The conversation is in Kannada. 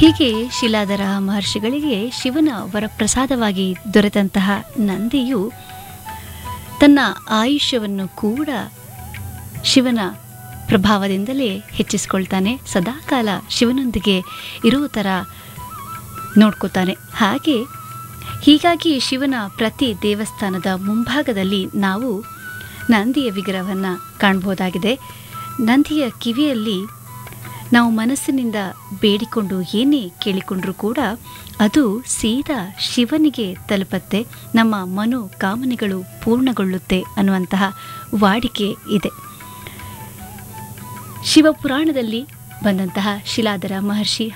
ಹೀಗೆ ಶಿಲಾಧರ ಮಹರ್ಷಿಗಳಿಗೆ ಶಿವನ ವರಪ್ರಸಾದವಾಗಿ ದೊರೆತಂತಹ ನಂದಿಯು ತನ್ನ ಆಯುಷ್ಯವನ್ನು ಕೂಡ ಶಿವನ ಪ್ರಭಾವದಿಂದಲೇ ಹೆಚ್ಚಿಸ್ಕೊಳ್ತಾನೆ ಸದಾಕಾಲ ಶಿವನೊಂದಿಗೆ ಇರೋ ಥರ ನೋಡ್ಕೋತಾನೆ ಹಾಗೆ ಹೀಗಾಗಿ ಶಿವನ ಪ್ರತಿ ದೇವಸ್ಥಾನದ ಮುಂಭಾಗದಲ್ಲಿ ನಾವು ನಂದಿಯ ವಿಗ್ರಹವನ್ನು ಕಾಣಬಹುದಾಗಿದೆ ನಂದಿಯ ಕಿವಿಯಲ್ಲಿ ನಾವು ಮನಸ್ಸಿನಿಂದ ಬೇಡಿಕೊಂಡು ಏನೇ ಕೇಳಿಕೊಂಡ್ರೂ ಕೂಡ ಅದು ಸೀದಾ ಶಿವನಿಗೆ ತಲುಪತ್ತೆ ನಮ್ಮ ಮನೋಕಾಮನೆಗಳು ಪೂರ್ಣಗೊಳ್ಳುತ್ತೆ ಅನ್ನುವಂತಹ ವಾಡಿಕೆ ಇದೆ ಶಿವಪುರಾಣದಲ್ಲಿ ಬಂದಂತಹ ಶಿಲಾಧರ ಮಹರ್ಷಿ